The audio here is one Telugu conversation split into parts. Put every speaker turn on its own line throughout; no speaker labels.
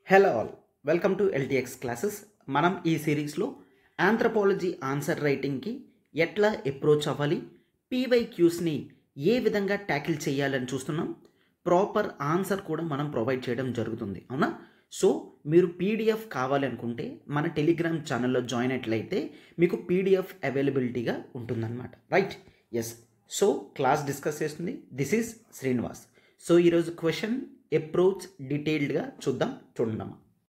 hello all welcome to LTX classes మనం ఈ సిరీస్లో ఆంథ్రపాలజీ ఆన్సర్ రైటింగ్కి ఎట్లా అప్రోచ్ అవ్వాలి పీవై క్యూస్ని ఏ విధంగా ట్యాకిల్ చేయాలని చూస్తున్నాం ప్రాపర్ ఆన్సర్ కూడా మనం ప్రొవైడ్ చేయడం జరుగుతుంది అవునా సో మీరు పీడిఎఫ్ కావాలి అనుకుంటే మన టెలిగ్రామ్ ఛానల్లో జాయిన్ అయినట్లయితే మీకు పీడిఎఫ్ అవైలబిలిటీగా ఉంటుందన్నమాట right yes so class discuss చేస్తుంది దిస్ ఈజ్ శ్రీనివాస్ సో ఈరోజు క్వశ్చన్ అప్రోచ్ డీటెయిల్డ్గా చూద్దాం చూడమ్మా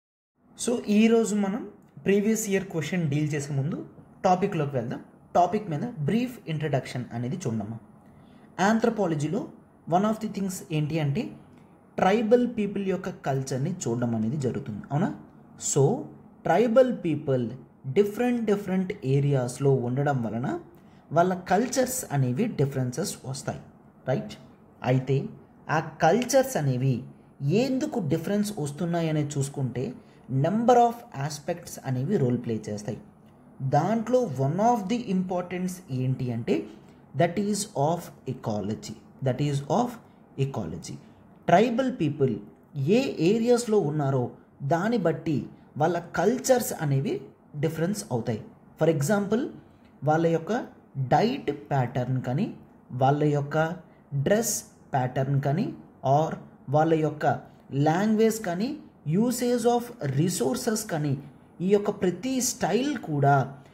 సో ఈరోజు మనం ప్రీవియస్ ఇయర్ క్వశ్చన్ డీల్ చేసే ముందు టాపిక్లోకి వెళ్దాం టాపిక్ మీద బ్రీఫ్ ఇంట్రడక్షన్ అనేది చూడమ్మా ఆంథ్రపాలజీలో వన్ ఆఫ్ ది థింగ్స్ ఏంటి అంటే ట్రైబల్ పీపుల్ యొక్క కల్చర్ని చూడడం అనేది జరుగుతుంది అవునా so tribal people different different ఏరియాస్లో ఉండడం వలన వాళ్ళ కల్చర్స్ అనేవి డిఫరెన్సెస్ వస్తాయి రైట్ అయితే ఆ కల్చర్స్ అనేవి ఎందుకు డిఫరెన్స్ వస్తున్నాయని చూసుకుంటే నెంబర్ ఆఫ్ ఆస్పెక్ట్స్ అనేవి రోల్ ప్లే చేస్తాయి దాంట్లో వన్ ఆఫ్ ది ఇంపార్టెన్స్ ఏంటి అంటే that is of ecology that is of ecology tribal people ఏ ఏరియాస్లో ఉన్నారో దాన్ని బట్టి వాళ్ళ కల్చర్స్ అనేవి డిఫరెన్స్ అవుతాయి ఫర్ ఎగ్జాంపుల్ వాళ్ళ యొక్క డైట్ ప్యాటర్న్ కానీ వాళ్ళ యొక్క డ్రెస్ ప్యాటర్న్ కానీ ఆర్ వాళ్ళ యొక్క లాంగ్వేజ్ కానీ యూసేజ్ ఆఫ్ రిసోర్సెస్ కానీ ఈ యొక్క ప్రతి స్టైల్ కూడా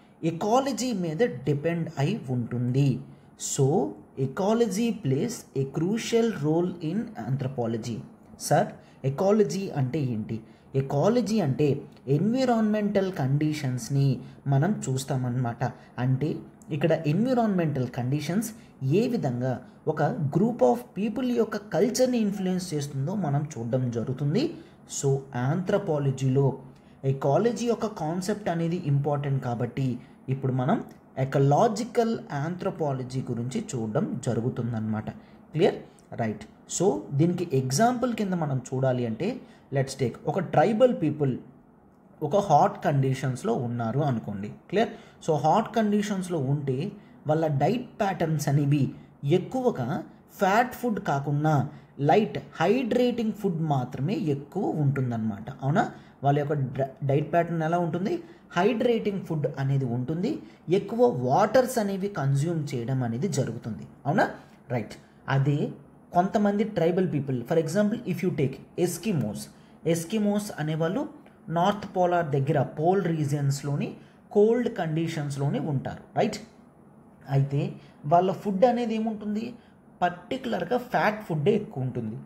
ఎకాలజీ మీద డిపెండ్ అయి ఉంటుంది so ecology plays a crucial role in anthropology sir ecology అంటే ఏంటి ఎకాలజీ అంటే ఎన్విరాన్మెంటల్ కండిషన్స్ని మనం చూస్తామన్నమాట అంటే ఇక్కడ ఎన్విరాన్మెంటల్ కండిషన్స్ ఏ విధంగా ఒక గ్రూప్ ఆఫ్ పీపుల్ యొక్క కల్చర్ని ఇన్ఫ్లుయెన్స్ చేస్తుందో మనం చూడడం జరుగుతుంది సో ఆంథ్రపాలజీలో ఎకాలజీ యొక్క కాన్సెప్ట్ అనేది ఇంపార్టెంట్ కాబట్టి ఇప్పుడు మనం ఎకలాజికల్ ఆంథ్రపాలజీ గురించి చూడడం జరుగుతుందన్నమాట క్లియర్ రైట్ సో దీనికి ఎగ్జాంపుల్ కింద మనం చూడాలి అంటే లెట్స్ టేక్ ఒక ట్రైబల్ పీపుల్ ఒక హాట్ కండిషన్స్లో ఉన్నారు అనుకోండి క్లియర్ సో హాట్ కండిషన్స్లో ఉంటే వాళ్ళ డైట్ ప్యాటర్న్స్ అనేవి ఎక్కువగా ఫ్యాట్ ఫుడ్ కాకుండా లైట్ హైడ్రేటింగ్ ఫుడ్ మాత్రమే ఎక్కువ ఉంటుందన్నమాట అవునా వాళ్ళ యొక్క డైట్ ప్యాటర్న్ ఎలా ఉంటుంది హైడ్రేటింగ్ ఫుడ్ అనేది ఉంటుంది ఎక్కువ వాటర్స్ అనేవి కన్జ్యూమ్ చేయడం అనేది జరుగుతుంది అవునా రైట్ అదే కొంతమంది tribal people for example if you take Eskimos Eskimos అనేవాళ్ళు నార్త్ పోలార్ దగ్గర పోల్ రీజియన్స్లోని కోల్డ్ కండిషన్స్లోనే ఉంటారు రైట్ అయితే వాళ్ళ ఫుడ్ అనేది ఏముంటుంది పర్టికులర్గా ఫ్యాట్ ఫుడ్డే ఎక్కువ ఉంటుంది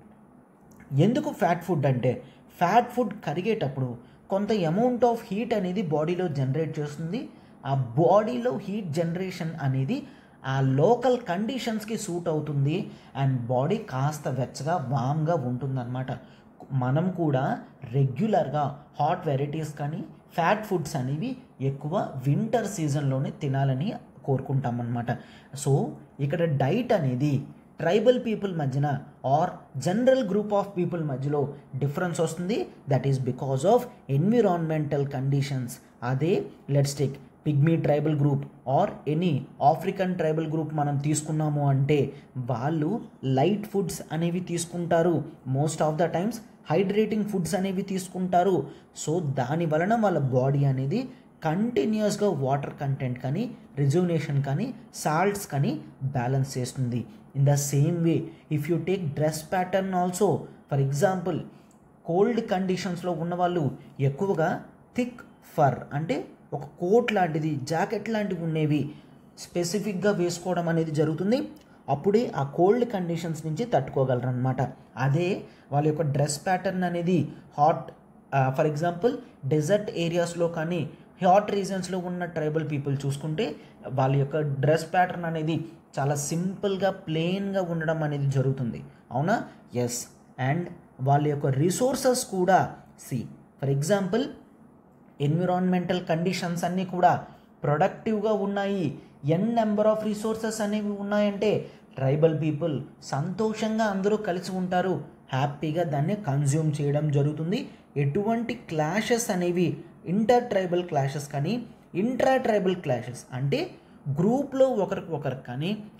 ఎందుకు ఫ్యాట్ ఫుడ్ అంటే ఫ్యాట్ ఫుడ్ కరిగేటప్పుడు కొంత అమౌంట్ ఆఫ్ హీట్ అనేది బాడీలో జనరేట్ చేస్తుంది ఆ బాడీలో హీట్ జనరేషన్ అనేది ఆ లోకల్ కండిషన్స్కి సూట్ అవుతుంది అండ్ బాడీ కాస్త వెచ్చగా వామ్గా ఉంటుందన్నమాట మనం కూడా రెగ్యులర్గా హాట్ వెరైటీస్ కానీ ఫ్యాట్ ఫుడ్స్ అనేవి ఎక్కువ వింటర్ సీజన్లోనే తినాలని కోరుకుంటామన్నమాట సో ఇక్కడ డైట్ అనేది ట్రైబల్ పీపుల్ మధ్యన or general group of people మధ్యలో డిఫరెన్స్ వస్తుంది that is because of environmental conditions అదే let's take pygmy tribal group or any African tribal group మనం తీసుకున్నాము అంటే వాళ్ళు లైట్ ఫుడ్స్ అనేవి తీసుకుంటారు most of the times hydrating foods అనేవి తీసుకుంటారు సో దాని వలన వాళ్ళ బాడీ అనేది కంటిన్యూస్గా వాటర్ కంటెంట్ కానీ రిజువనేషన్ కానీ సాల్ట్స్ కానీ బ్యాలెన్స్ చేస్తుంది in the same way if you take dress pattern also for example cold కండిషన్స్లో ఉన్నవాళ్ళు ఎక్కువగా థిక్ ఫర్ అంటే ఒక కోట్ లాంటిది జాకెట్ లాంటివి ఉండేవి స్పెసిఫిక్గా వేసుకోవడం అనేది జరుగుతుంది అప్పుడే ఆ కోల్డ్ కండిషన్స్ నుంచి తట్టుకోగలరు అనమాట అదే వాళ్ళ యొక్క డ్రెస్ ప్యాటర్న్ అనేది హాట్ ఫర్ ఎగ్జాంపుల్ డెజర్ట్ ఏరియాస్లో కానీ హాట్ రీజన్స్లో ఉన్న ట్రైబల్ పీపుల్ చూసుకుంటే వాళ్ళ యొక్క డ్రెస్ ప్యాటర్న్ అనేది చాలా సింపుల్గా ప్లెయిన్గా ఉండడం అనేది జరుగుతుంది అవునా ఎస్ అండ్ వాళ్ళ యొక్క రిసోర్సెస్ కూడా see for example environmental conditions అన్నీ కూడా ప్రొడక్టివ్గా ఉన్నాయి ఎన్ నెంబర్ ఆఫ్ రిసోర్సెస్ అనేవి ఉన్నాయంటే ట్రైబల్ పీపుల్ సంతోషంగా అందరూ కలిసి ఉంటారు హ్యాపీగా దాన్ని కన్జ్యూమ్ చేయడం జరుగుతుంది ఎటువంటి క్లాషెస్ అనేవి ఇంటర్ ట్రైబల్ క్లాషెస్ కానీ ఇంట్రా ట్రైబల్ క్లాషెస్ అంటే గ్రూప్లో ఒకరికి ఒకరికి కానీ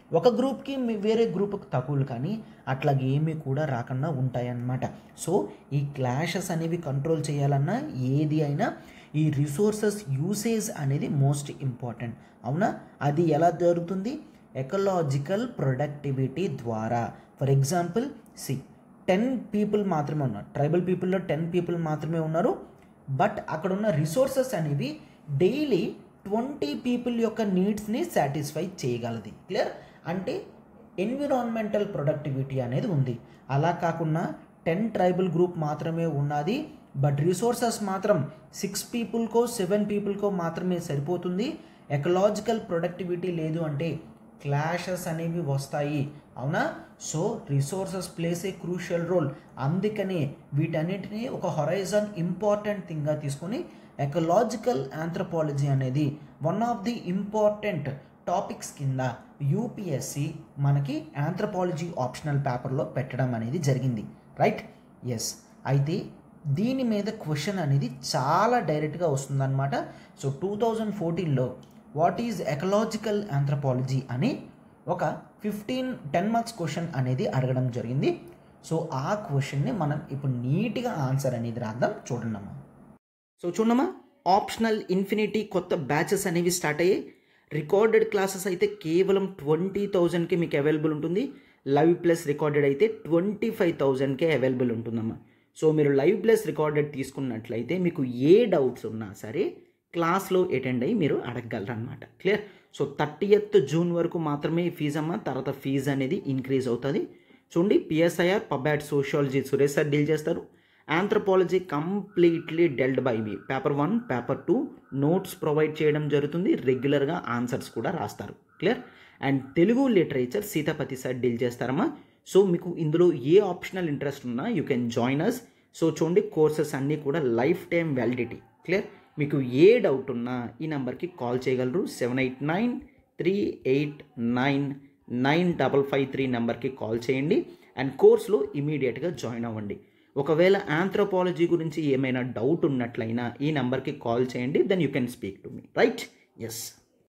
ఒక గ్రూప్కి మీ- వేరే గ్రూప్కి తక్కువలు కానీ అట్లాగే ఏమీ కూడా రాకుండా ఉంటాయన్నమాట సో ఈ క్లాషెస్ అనేవి కంట్రోల్ చేయాలన్నా ఏది అయినా ఈ రిసోర్సెస్ యూసేజ్ అనేది మోస్ట్ ఇంపార్టెంట్ అవునా అది ఎలా జరుగుతుంది ఎకలాజికల్ ప్రొడక్టివిటీ ద్వారా for example see ten people మాత్రమే ఉన్నారు ట్రైబల్ పీపుల్లో టెన్ పీపుల్ మాత్రమే ఉన్నారు బట్ అక్కడ ఉన్న రిసోర్సెస్ అనేవి డైలీ ట్వంటీ పీపుల్ యొక్క నీడ్స్ని సాటిస్ఫై చేయగలది క్లియర్ అంటే ఎన్విరాన్మెంటల్ ప్రొడక్టివిటీ అనేది ఉంది అలా కాకుండా టెన్ ట్రైబల్ గ్రూప్ మాత్రమే ఉన్నది బట్ రిసోర్సెస్ మాత్రం సిక్స్ పీపుల్కో సెవెన్ పీపుల్కో మాత్రమే సరిపోతుంది ఎకలాజికల్ ప్రొడక్టివిటీ లేదు అంటే క్లాషెస్ అనేవి వస్తాయి అవునా so resources plays a crucial role అందుకనే వీటన్నిటిని ఒక హొరైజన్ ఇంపార్టెంట్ థింగ్గా తీసుకొని ఎకలాజికల్ ఆంథ్రపాలజీ అనేది one of the important topics కింద యూపీఎస్సి మనకి ఆంథ్రపాలజీ ఆప్షనల్ పేపర్లో పెట్టడం అనేది జరిగింది రైట్ ఎస్ అయితే దీని మీద క్వశ్చన్ అనేది చాలా డైరెక్ట్గా వస్తుందన్నమాట సో టూ థౌజండ్ ఫోర్టీన్లో వాట్ ఈజ్ ఎకలాజికల్ ఆంథ్రపాలజీ అని ఒక ఫిఫ్టీన్ టెన్ మార్క్స్ క్వశ్చన్ అనేది అడగడం జరిగింది సో ఆ క్వశ్చన్ని మనం ఇప్పుడు నీట్గా ఆన్సర్ అనేది రాద్దాం చూడండి అమ్మా సో చూడమ్మా ఆప్షనల్ ఇన్ఫినిటీ కొత్త బ్యాచెస్ అనేవి స్టార్ట్ అయ్యాయి రికార్డెడ్ క్లాసెస్ అయితే కేవలం ట్వంటీ థౌజండ్కి మీకు అవైలబుల్ ఉంటుంది లైవ్ ప్లస్ రికార్డెడ్ అయితే ట్వంటీ ఫైవ్ థౌజండ్కే అవైలబుల్ ఉంటుందమ్మా సో మీరు లైవ్ ప్లస్ రికార్డెడ్ తీసుకున్నట్లయితే మీకు ఏ డౌట్స్ ఉన్నా సరే క్లాస్లో అటెండ్ అయ్యి మీరు అడగగలరు అనమాట క్లియర్ సో థర్టీయత్ జూన్ వరకు మాత్రమే ఈ ఫీజు అమ్మ తర్వాత ఫీజు అనేది ఇంక్రీజ్ అవుతుంది చూడండి PSIR pub ad sociology Suresh sir deal చేస్తారు anthropology completely dealt by me paper one paper two notes provide చేయడం జరుగుతుంది రెగ్యులర్గా ఆన్సర్స్ కూడా రాస్తారు clear and Telugu literature Seethapathi sir deal చేస్తారమ్మా సో మీకు ఇందులో ఏ ఆప్షనల్ ఇంట్రెస్ట్ ఉన్నా you can join us so చూడండి కోర్సెస్ అన్నీ కూడా లైఫ్ టైం వ్యాలిడిటీ క్లియర్ మీకు ఏ డౌట్ ఉన్నా ఈ నెంబర్కి కాల్ చేయగలరు seven eight nine three eight nine nine double five three నెంబర్కి కాల్ చేయండి అండ్ కోర్స్లో ఇమీడియట్గా జాయిన్ అవ్వండి ఒకవేళ ఆంథ్రోపాలజీ గురించి ఏమైనా డౌట్ ఉన్నట్లయినా ఈ నెంబర్కి కాల్ చేయండి then you can speak to me right yes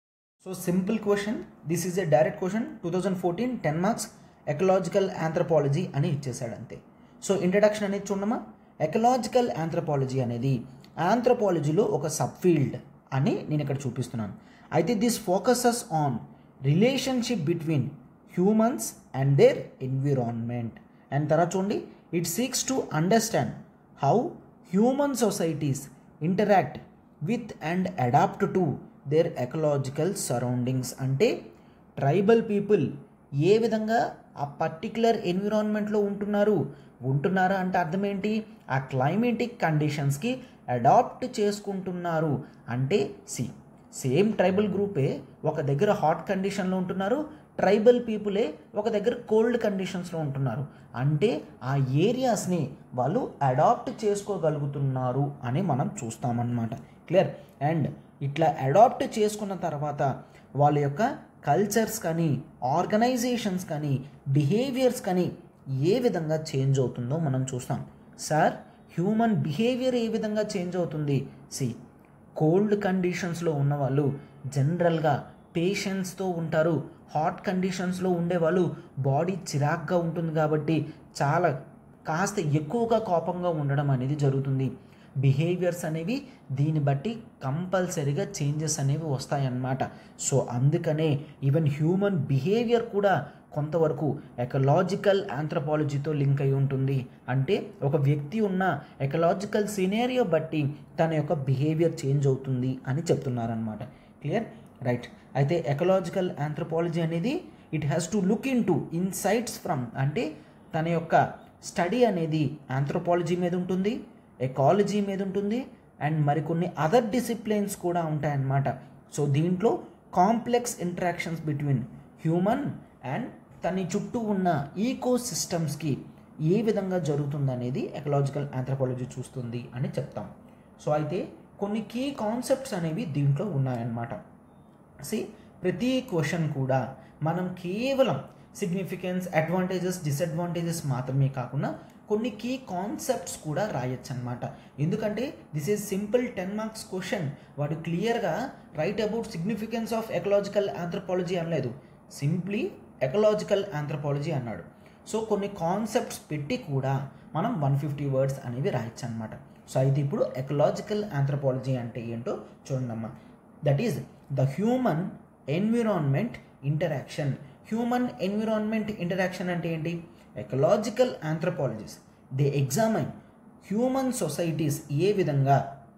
so simple question this is a direct question two thousand fourteen ten marks ecological anthropology అని ఇచ్చేసాడు అంతే సో ఇంట్రడక్షన్ అనేది చూడమా ఎకలాజికల్ ఆంథ్రపాలజీ అనేది ఆంథ్రపాలజీలో ఒక సబ్ ఫీల్డ్ అని నేను ఇక్కడ చూపిస్తున్నాను అయితే this focuses on relationship between humans and their environment and తర్వాత చూడండి it seeks to understand how human societies interact with and adapt to their ecological surroundings అంటే ట్రైబల్ పీపుల్ ఏ విధంగా ఆ పర్టికులర్ ఎన్విరాన్మెంట్లో ఉంటున్నారు ఉంటున్నారా అంటే అర్థం ఏంటి ఆ క్లైమేటిక్ కండిషన్స్కి అడాప్ట్ చేసుకుంటున్నారు అంటే సి సేమ్ ట్రైబల్ గ్రూపే ఒక దగ్గర హాట్ కండిషన్లో ఉంటున్నారు ట్రైబల్ పీపులే ఒక దగ్గర కోల్డ్ కండిషన్స్లో ఉంటున్నారు అంటే ఆ ఏరియాస్ని వాళ్ళు అడాప్ట్ చేసుకోగలుగుతున్నారు అని మనం చూస్తామన్నమాట క్లియర్ అండ్ ఇట్లా అడాప్ట్ చేసుకున్న తర్వాత వాళ్ళ యొక్క కల్చర్స్ కానీ ఆర్గనైజేషన్స్ కానీ బిహేవియర్స్ కానీ ఏ విధంగా చేంజ్ అవుతుందో మనం చూస్తాం సార్ హ్యూమన్ బిహేవియర్ ఏ విధంగా చేంజ్ అవుతుంది సి కోల్డ్ కండిషన్స్లో ఉన్నవాళ్ళు జనరల్గా పేషెన్స్తో ఉంటారు హాట్ కండిషన్స్లో ఉండేవాళ్ళు బాడీ చిరాగ్గా ఉంటుంది కాబట్టి చాలా కాస్త ఎక్కువగా కోపంగా ఉండడం అనేది జరుగుతుంది బిహేవియర్స్ అనేవి దీన్ని బట్టి కంపల్సరీగా చేంజెస్ అనేవి వస్తాయన్నమాట సో అందుకనే ఈవెన్ హ్యూమన్ బిహేవియర్ కూడా కొంతవరకు ఎకలాజికల్ ఆంథ్రపాలజీతో లింక్ అయి ఉంటుంది అంటే ఒక వ్యక్తి ఉన్న ఎకలాజికల్ సినేరియో బట్టి తన యొక్క బిహేవియర్ చేంజ్ అవుతుంది అని చెప్తున్నారనమాట క్లియర్ రైట్ అయితే ఎకలాజికల్ ఆంథ్రపాలజీ అనేది it has to look into insights from అంటే తన యొక్క స్టడీ అనేది ఆంథ్రోపాలజీ మీద ఉంటుంది ఎకాలజీ మీద ఉంటుంది అండ్ మరికొన్ని అదర్ డిసిప్లిన్స్ కూడా ఉంటాయన్నమాట సో దీంట్లో complex interactions between human and తన చుట్టూ ఉన్న ఈకో సిస్టమ్స్కి ఏ విధంగా జరుగుతుంది అనేది ఎకలాజికల్ ఆంథ్రపాలజీ చూస్తుంది అని చెప్తాం సో అయితే కొన్ని కీ కాన్సెప్ట్స్ అనేవి దీంట్లో ఉన్నాయన్నమాట సి ప్రతి క్వశ్చన్ కూడా మనం కేవలం సిగ్నిఫికెన్స్ అడ్వాంటేజెస్ డిసడ్వాంటేజెస్ మాత్రమే కాకుండా కొన్ని కీ కాన్సెప్ట్స్ కూడా రాయొచ్చు అనమాట ఎందుకంటే this is simple ten marks question వాడు క్లియర్గా right about significance of ecological anthropology అనలేదు సింప్లీ ఎకలాజికల్ ఆంథ్రపాలజీ అన్నాడు సో కొన్ని కాన్సెప్ట్స్ పెట్టి కూడా మనం వన్ ఫిఫ్టీ వర్డ్స్ అనేవి రాయొచ్చు అనమాట సో అయితే ఇప్పుడు ఎకలాజికల్ ఆంథ్రపాలజీ అంటే ఏంటో చూడండమ్మా that is the human environment interaction human environment interaction అంటే ఏంటి ecological anthropologists they examine human societies ఏ విధంగా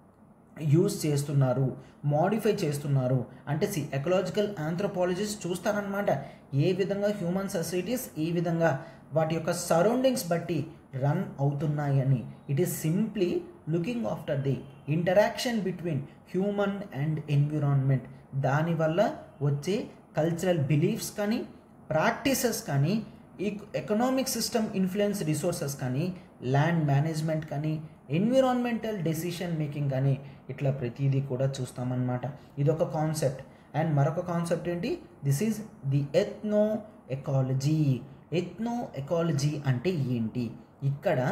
యూజ్ చేస్తున్నారు మాడిఫై చేస్తున్నారు అంటే సి ఎకలాజికల్ ఆంథ్రోపాలజిస్ట్ చూస్తారనమాట ఏ విధంగా హ్యూమన్ సొసైటీస్ ఈ విధంగా వాటి యొక్క సరౌండింగ్స్ బట్టి రన్ అవుతున్నాయని it is simply looking after the interaction between human and environment దానివల్ల వచ్చే కల్చరల్ బిలీఫ్స్ కానీ ప్రాక్టీసెస్ కానీ ఈ ఎకనామిక్ సిస్టమ్ ఇన్ఫ్లుయెన్స్ రిసోర్సెస్ కానీ ల్యాండ్ మేనేజ్మెంట్ కానీ ఎన్విరాన్మెంటల్ డెసిషన్ మేకింగ్ కానీ ఇట్లా ప్రతిదీ కూడా చూస్తామన్నమాట ఇది ఒక కాన్సెప్ట్ అండ్ మరొక కాన్సెప్ట్ ఏంటి this is the ethno ecology ethno ecology అంటే ఏంటి ఇక్కడ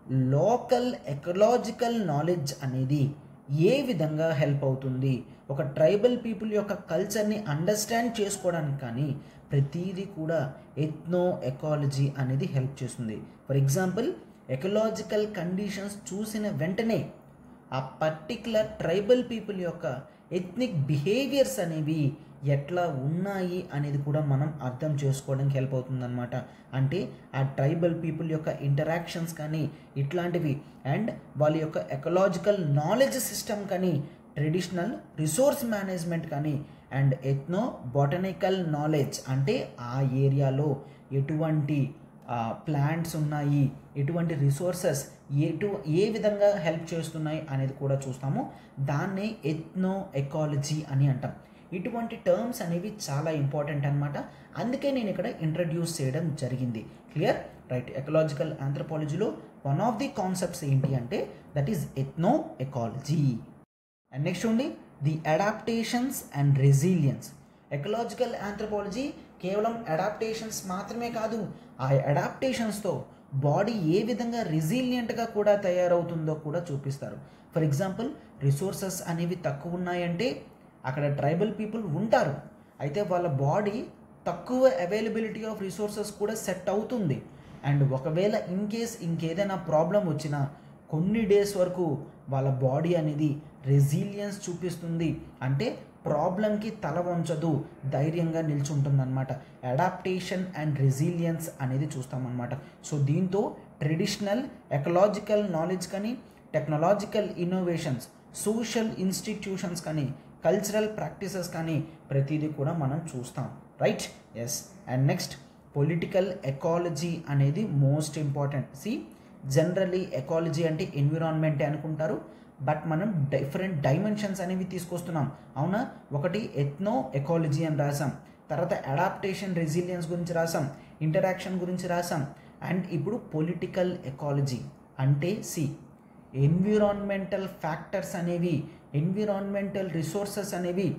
లోకల్ ఎకలాజికల్ నాలెడ్జ్ అనేది ఏ విధంగా హెల్ప్ అవుతుంది ఒక ట్రైబల్ పీపుల్ యొక్క కల్చర్ని అండర్స్టాండ్ చేసుకోవడానికి కానీ ప్రతిదీ కూడా ఎథ్నో ఎకాలజీ అనేది హెల్ప్ చేస్తుంది ఫర్ ఎగ్జాంపుల్ ఎకలాజికల్ కండిషన్స్ చూసిన వెంటనే ఆ పర్టికులర్ ట్రైబల్ పీపుల్ యొక్క ఎథ్నిక్ బిహేవియర్స్ అనేవి ఎట్లా ఉన్నాయి అనేది కూడా మనం అర్థం చేసుకోవడానికి హెల్ప్ అవుతుందన్నమాట అంటే ఆ ట్రైబల్ పీపుల్ యొక్క ఇంటరాక్షన్స్ కానీ ఇట్లాంటివి అండ్ వాళ్ళ యొక్క ఎకలాజికల్ నాలెడ్జ్ సిస్టమ్ కానీ ట్రెడిషనల్ రిసోర్స్ మేనేజ్మెంట్ కానీ అండ్ ఎథ్నో బొటనికల్ నాలెడ్జ్ అంటే ఆ ఏరియాలో ఎటువంటి ప్లాంట్స్ ఉన్నాయి ఎటువంటి రిసోర్సెస్ ఎటు ఏ విధంగా హెల్ప్ చేస్తున్నాయి అనేది కూడా చూస్తాము దాన్నే ఎథ్నో ఎకాలజీ అని అంటాం ఇటువంటి టర్మ్స్ అనేవి చాలా ఇంపార్టెంట్ అనమాట అందుకే నేను ఇక్కడ ఇంట్రడ్యూస్ చేయడం జరిగింది క్లియర్ రైట్ ఎకలాజికల్ ఆంథ్రపాలజీలో వన్ ఆఫ్ ది కాన్సెప్ట్స్ ఏంటి అంటే that is ethno ecology and next ఉండి the adaptations and resilience ecological anthropology కేవలం అడాప్టేషన్స్ మాత్రమే కాదు ఆ అడాప్టేషన్స్తో బాడీ ఏ విధంగా రెసిలియంట్గా కూడా తయారవుతుందో కూడా చూపిస్తారు ఫర్ ఎగ్జాంపుల్ రిసోర్సెస్ అనేవి తక్కువ ఉన్నాయంటే అక్కడ ట్రైబల్ పీపుల్ ఉంటారు అయితే వాళ్ళ బాడీ తక్కువ అవైలబిలిటీ ఆఫ్ రిసోర్సెస్ కూడా సెట్ అవుతుంది అండ్ ఒకవేళ ఇన్ కేస్ ఇంకేదైనా ప్రాబ్లం వచ్చినా కొన్ని డేస్ వరకు వాళ్ళ బాడీ అనేది రెసిలియన్స్ చూపిస్తుంది అంటే ప్రాబ్లంకి తల వంచదు ధైర్యంగా నిల్చుంటుందన్నమాట అడాప్టేషన్ అండ్ రెసిలియన్స్ అనేది చూస్తామన్నమాట సో దీంతో ట్రెడిషనల్ ఎకలాజికల్ నాలెడ్జ్ కానీ టెక్నాలజికల్ ఇన్నోవేషన్స్ సోషల్ ఇన్స్టిట్యూషన్స్ కానీ కల్చరల్ ప్రాక్టీసెస్ కానీ ప్రతిదీ కూడా మనం చూస్తాం right yes and next political ecology అనేది most important see generally ecology అంటే ఎన్విరాన్మెంటే అనుకుంటారు బట్ మనం డిఫరెంట్ డైమెన్షన్స్ అనేవి తీసుకొస్తున్నాం అవునా ఒకటి ఎథ్నో ఎకాలజీ అని రాసాం తర్వాత అడాప్టేషన్ రెసిలియన్స్ గురించి రాసాం ఇంటరాక్షన్ గురించి రాసాం అండ్ ఇప్పుడు పొలిటికల్ ఎకాలజీ అంటే సి ఎన్విరాన్మెంటల్ ఫ్యాక్టర్స్ అనేవి ఎన్విరాన్మెంటల్ రిసోర్సెస్ అనేవి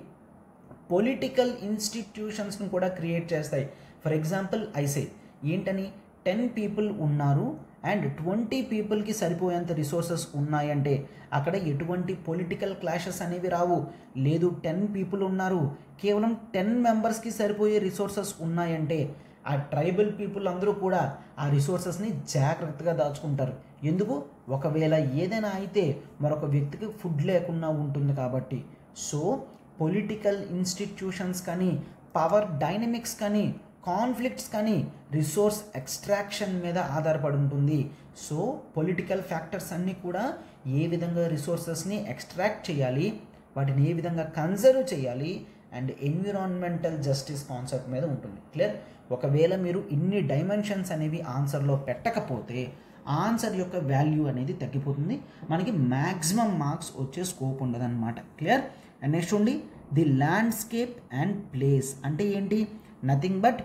పొలిటికల్ ఇన్స్టిట్యూషన్స్ని కూడా క్రియేట్ చేస్తాయి ఫర్ ఎగ్జాంపుల్ ఐసే ఏంటని టెన్ పీపుల్ ఉన్నారు అండ్ ట్వంటీ పీపుల్కి సరిపోయేంత రిసోర్సెస్ ఉన్నాయంటే అక్కడ ఎటువంటి పొలిటికల్ క్లాషెస్ అనేవి రావు లేదు టెన్ పీపుల్ ఉన్నారు కేవలం టెన్ మెంబర్స్కి సరిపోయే రిసోర్సెస్ ఉన్నాయంటే ఆ ట్రైబల్ పీపుల్ అందరూ కూడా ఆ రిసోర్సెస్ని జాగ్రత్తగా దాచుకుంటారు ఎందుకు ఒకవేళ ఏదైనా అయితే మరొక వ్యక్తికి ఫుడ్ లేకుండా ఉంటుంది కాబట్టి సో పొలిటికల్ ఇన్స్టిట్యూషన్స్ కానీ పవర్ డైనమిక్స్ కానీ కాన్ఫ్లిక్ట్స్ కానీ రిసోర్స్ ఎక్స్ట్రాక్షన్ మీద ఆధారపడి ఉంటుంది సో పొలిటికల్ ఫ్యాక్టర్స్ అన్నీ కూడా ఏ విధంగా రిసోర్సెస్ని ఎక్స్ట్రాక్ట్ చేయాలి వాటిని ఏ విధంగా కన్జర్వ్ చేయాలి అండ్ ఎన్విరాన్మెంటల్ జస్టిస్ కాన్సెప్ట్ మీద ఉంటుంది క్లియర్ ఒకవేళ మీరు ఇన్ని డైమెన్షన్స్ అనేవి ఆన్సర్లో పెట్టకపోతే ఆన్సర్ యొక్క వాల్యూ అనేది తగ్గిపోతుంది మనకి మ్యాక్సిమం మార్క్స్ వచ్చే స్కోప్ ఉండదన్నమాట క్లియర్ అండ్ నెక్స్ట్ ఉండి ది ల్యాండ్స్కేప్ అండ్ ప్లేస్ అంటే ఏంటి నథింగ్ బట్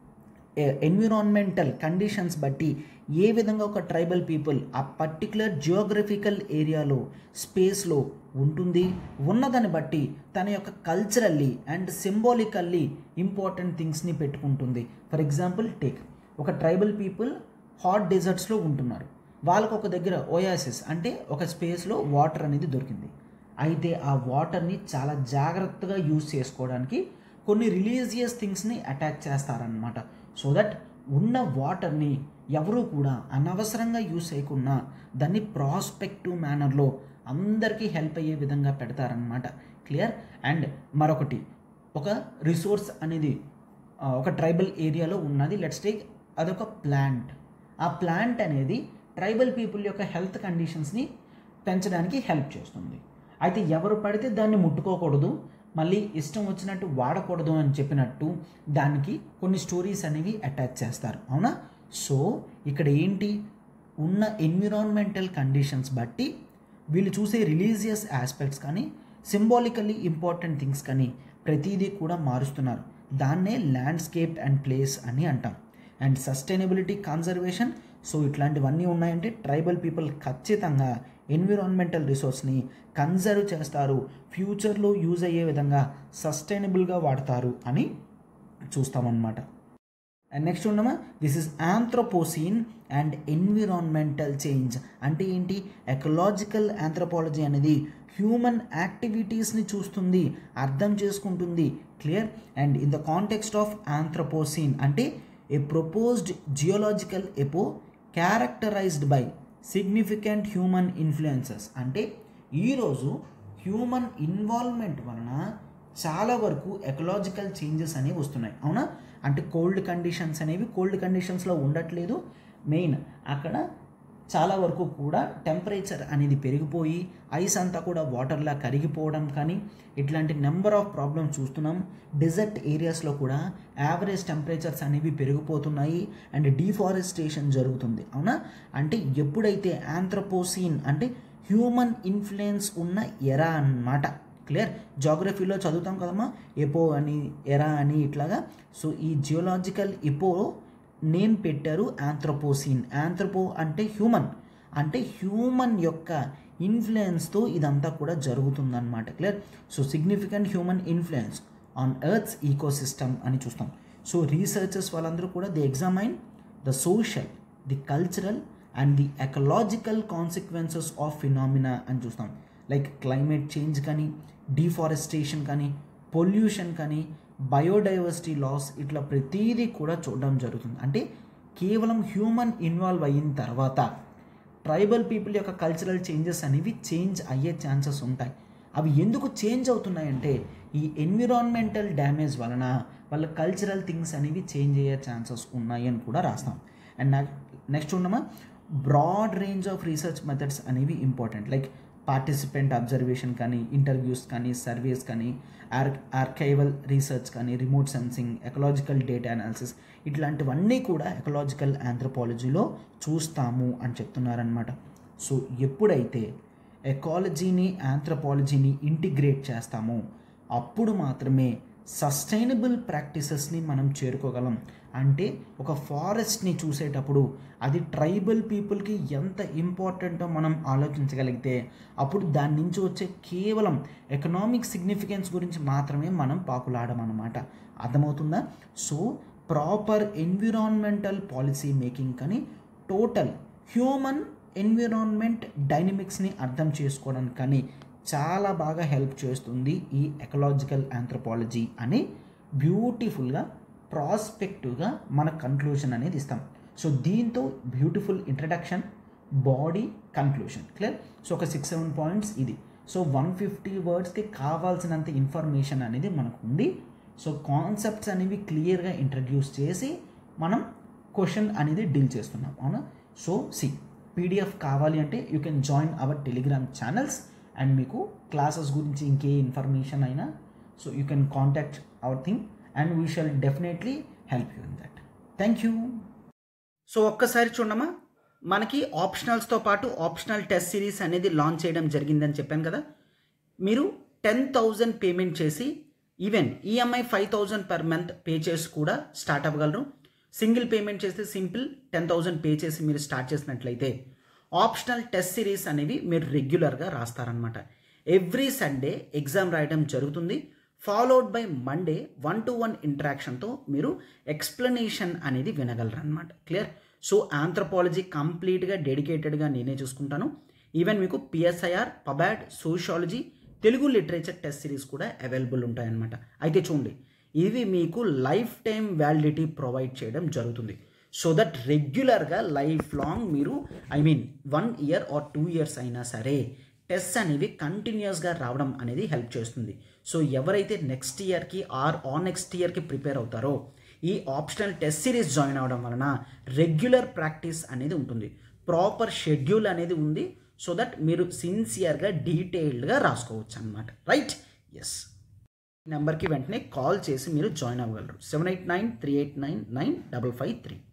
ఎన్విరాన్మెంటల్ కండిషన్స్ బట్టి ఏ విధంగా ఒక ట్రైబల్ పీపుల్ ఆ పర్టికులర్ జియోగ్రఫికల్ ఏరియాలో స్పేస్లో ఉంటుంది ఉన్నదాన్ని బట్టి తన యొక్క కల్చరల్లీ అండ్ సింబాలికల్లీ ఇంపార్టెంట్ థింగ్స్ని పెట్టుకుంటుంది ఫర్ ఎగ్జాంపుల్ టేక్ ఒక ట్రైబల్ పీపుల్ హాట్ డెజర్ట్స్లో ఉంటున్నారు వాళ్ళకు ఒక దగ్గర ఓయాసిస్ అంటే ఒక స్పేస్లో వాటర్ అనేది దొరికింది అయితే ఆ వాటర్ని చాలా జాగ్రత్తగా యూజ్ చేసుకోవడానికి కొన్ని రిలీజియస్ థింగ్స్ని అటాచ్ చేస్తారనమాట సో దట్ ఉన్న వాటర్ని ఎవరు కూడా అనవసరంగా యూస్ చేయకుండా దాన్ని ప్రాస్పెక్టివ్ మేనర్లో అందరికీ హెల్ప్ అయ్యే విధంగా పెడతారనమాట క్లియర్ అండ్ మరొకటి ఒక రిసోర్స్ అనేది ఆ, ఒక ట్రైబల్ ఏరియాలో ఉన్నది లెట్స్ టేక్ అదొక ప్లాంట్ ఆ ప్లాంట్ అనేది ట్రైబల్ పీపుల్ యొక్క హెల్త్ కండిషన్స్ని పెంచడానికి హెల్ప్ చేస్తుంది అయితే ఎవరు పడితే దాన్ని ముట్టుకోకూడదు మళ్ళీ ఇష్టం వచ్చినట్టు వాడకూడదు అని చెప్పినట్టు దానికి కొన్ని స్టోరీస్ అనేవి అటాచ్ చేస్తారు అవునా సో ఇక్కడ ఏంటి ఉన్న ఎన్విరాన్మెంటల్ కండిషన్స్ బట్టి వీళ్ళు చూసే రిలీజియస్ ఆస్పెక్ట్స్ కానీ సింబాలికల్లీ ఇంపార్టెంట్ థింగ్స్ కానీ ప్రతిదీ కూడా మారుస్తున్నారు దాన్నే ల్యాండ్స్కేప్ అండ్ ప్లేస్ అని అంటాం అండ్ సస్టైనబిలిటీ కన్జర్వేషన్ సో ఇట్లాంటివన్నీ ఉన్నాయంటే ట్రైబల్ పీపుల్ ఖచ్చితంగా ఎన్విరాన్మెంటల్ రిసోర్స్ని కన్జర్వ్ చేస్తారు ఫ్యూచర్లో యూజ్ అయ్యే విధంగా సస్టైనబుల్గా వాడతారు అని చూస్తామన్నమాట అండ్ నెక్స్ట్ ఉండమా this is Anthropocene and environmental change అంటే ఏంటి ఎకలాజికల్ ఆంథ్రోపాలజీ అనేది హ్యూమన్ యాక్టివిటీస్ని చూస్తుంది అర్థం చేసుకుంటుంది clear and in the context of Anthropocene అంటే a proposed geological epoch characterised by significant human influences అంటే ఈరోజు హ్యూమన్ ఇన్వాల్వ్మెంట్ వలన చాలా వరకు ఎకలాజికల్ చేంజెస్ అనేవి వస్తున్నాయి అవునా అంటే కోల్డ్ కండిషన్స్ అనేవి కోల్డ్ కండిషన్స్లో ఉండట్లేదు మెయిన్ అక్కడ చాలా వరకు కూడా టెంపరేచర్ అనేది పెరిగిపోయి ఐస్ అంతా కూడా వాటర్లా కరిగిపోవడం కానీ ఇట్లాంటి నెంబర్ ఆఫ్ ప్రాబ్లమ్స్ చూస్తున్నాం డెజర్ట్ ఏరియాస్లో కూడా యావరేజ్ టెంపరేచర్స్ అనేవి పెరిగిపోతున్నాయి అండ్ డీఫారెస్టేషన్ జరుగుతుంది అవునా అంటే ఎప్పుడైతే ఆంథ్రపోసీన్ అంటే హ్యూమన్ ఇన్ఫ్లుయెన్స్ ఉన్న ఎరా అన్నమాట క్లియర్ జాగ్రఫీలో చదువుతాం కదమ్మా ఎపో అని ఎరా అని ఇట్లాగా సో ఈ జియోలాజికల్ ఎపో నేమ్ పెట్టారు ఆంథ్రోపోసీన్ ఆంథ్రోపో అంటే హ్యూమన్ అంటే హ్యూమన్ యొక్క ఇన్ఫ్లుయెన్స్తో ఇదంతా కూడా జరుగుతుందన్నమాట clear so significant human influence on earth's ecosystem అని చూస్తాం సో రీసెర్చర్స్ వాళ్ళందరూ కూడా the examine the social the cultural and the ecological consequences of phenomena అని చూస్తాం లైక్ క్లైమేట్ చేంజ్ కానీ డిఫారెస్టేషన్ కానీ పొల్యూషన్ కానీ బయోడైవర్సిటీ లాస్ ఇట్లా ప్రతిదీ కూడా చూడడం జరుగుతుంది అంటే కేవలం హ్యూమన్ ఇన్వాల్వ్ అయిన తర్వాత ట్రైబల్ పీపుల్ యొక్క కల్చరల్ చేంజెస్ అనేవి చేంజ్ అయ్యే ఛాన్సెస్ ఉంటాయి అవి ఎందుకు చేంజ్ అవుతున్నాయంటే ఈ ఎన్విరాన్మెంటల్ డ్యామేజ్ వలన వాళ్ళ కల్చరల్ థింగ్స్ అనేవి చేంజ్ అయ్యే ఛాన్సెస్ ఉన్నాయి అని కూడా రాస్తాం అండ్ నెక్స్ట్ ఉండమా broad range of research methods అనేవి ఇంపార్టెంట్ లైక్ పార్టిసిపెంట్ అబ్జర్వేషన్ కానీ ఇంటర్వ్యూస్ కానీ సర్వేస్ కానీ ఆర్ ఆర్కైవల్ రీసెర్చ్ కానీ remote sensing ecological data analysis ఇట్లాంటివన్నీ కూడా ఎకలాజికల్ ఆంథ్రపాలజీలో చూస్తాము అని చెప్తున్నారనమాట సో ఎప్పుడైతే ఎకాలజీని ఆంథ్రపాలజీని ఇంటిగ్రేట్ చేస్తామో అప్పుడు మాత్రమే సస్టైనబుల్ ప్రాక్టీసెస్ని మనం చేరుకోగలం అంటే ఒక ఫారెస్ట్ని చూసేటప్పుడు అది ట్రైబల్ పీపుల్కి ఎంత ఇంపార్టెంటో మనం ఆలోచించగలిగితే అప్పుడు దాని నుంచి వచ్చే కేవలం ఎకనామిక్ సిగ్నిఫికెన్స్ గురించి మాత్రమే మనం పాకులాడమన్నమాట అర్థమవుతుందా so proper environmental policy making కానీ టోటల్ హ్యూమన్ ఎన్విరాన్మెంట్ డైనమిక్స్ని అర్థం చేసుకోవడానికి కానీ చాలా బాగా హెల్ప్ చేస్తుంది ఈ ఎకలాజికల్ ఆంథ్రపాలజీ అని బ్యూటిఫుల్గా ప్రాస్పెక్టివ్గా మన కన్క్లూజన్ అనేది ఇస్తాం సో దీంతో beautiful introduction body conclusion clear so ఒక సిక్స్ సెవెన్ పాయింట్స్ ఇది సో వన్ ఫిఫ్టీ వర్డ్స్కి కావాల్సినంత ఇన్ఫర్మేషన్ అనేది మనకు ఉంది సో కాన్సెప్ట్స్ అనేవి క్లియర్గా ఇంట్రడ్యూస్ చేసి మనం క్వశ్చన్ అనేది డీల్ చేస్తున్నాం అవునా సో సి పీడిఎఫ్ కావాలి అంటే you can join our Telegram channels and మీకు క్లాసెస్ గురించి ఇంకే ఇన్ఫర్మేషన్ అయినా so you can contact our thing and we shall definitely help you in that thank you so ఒక్కసారి చూడమ్మా మనకి ఆప్షనల్స్తో పాటు ఆప్షనల్ టెస్ట్ సిరీస్ అనేది లాంచ్ చేయడం జరిగిందని చెప్పాను కదా మీరు టెన్ థౌజండ్ పేమెంట్ చేసి even EMI five thousand per month pay చేసి కూడా స్టార్ట్ అవ్వగలరు సింగిల్ పేమెంట్ చేస్తే సింపుల్ టెన్ థౌజండ్ పే చేసి మీరు స్టార్ట్ చేసినట్లయితే ఆప్షనల్ టెస్ట్ సిరీస్ అనేవి మీరు రెగ్యులర్గా రాస్తారనమాట ఎవ్రీ సండే ఎగ్జామ్ రాయడం జరుగుతుంది followed by Monday one to one ఇంటరాక్షన్తో మీరు ఎక్స్ప్లెనేషన్ అనేది వినగలరనమాట క్లియర్ సో ఆంథ్రపాలజీ కంప్లీట్గా డెడికేటెడ్గా నేనే చూసుకుంటాను ఈవెన్ మీకు PSIR pub ad sociology Telugu literature test series కూడా అవైలబుల్ ఉంటాయన్నమాట అయితే చూడండి ఇవి మీకు లైఫ్ టైం వ్యాలిడిటీ ప్రొవైడ్ చేయడం జరుగుతుంది సో దట్ రెగ్యులర్గా లైఫ్ లాంగ్ మీరు I mean one year or two years అయినా సరే టెస్ట్ అనేవి కంటిన్యూస్గా రావడం అనేది హెల్ప్ చేస్తుంది సో ఎవరైతే నెక్స్ట్ ఇయర్కి ఆర్ ఆన్ నెక్స్ట్ ఇయర్కి ప్రిపేర్ అవుతారో ఈ ఆప్షనల్ టెస్ట్ సిరీస్ జాయిన్ అవ్వడం వలన రెగ్యులర్ ప్రాక్టీస్ అనేది ఉంటుంది ప్రాపర్ షెడ్యూల్ అనేది ఉంది సో దట్ మీరు సిన్సియర్గా డీటెయిల్డ్గా రాసుకోవచ్చు అనమాట రైట్ ఎస్ నెంబర్కి వెంటనే కాల్ చేసి మీరు జాయిన్ అవ్వగలరు seven eight nine three eight nine nine double five three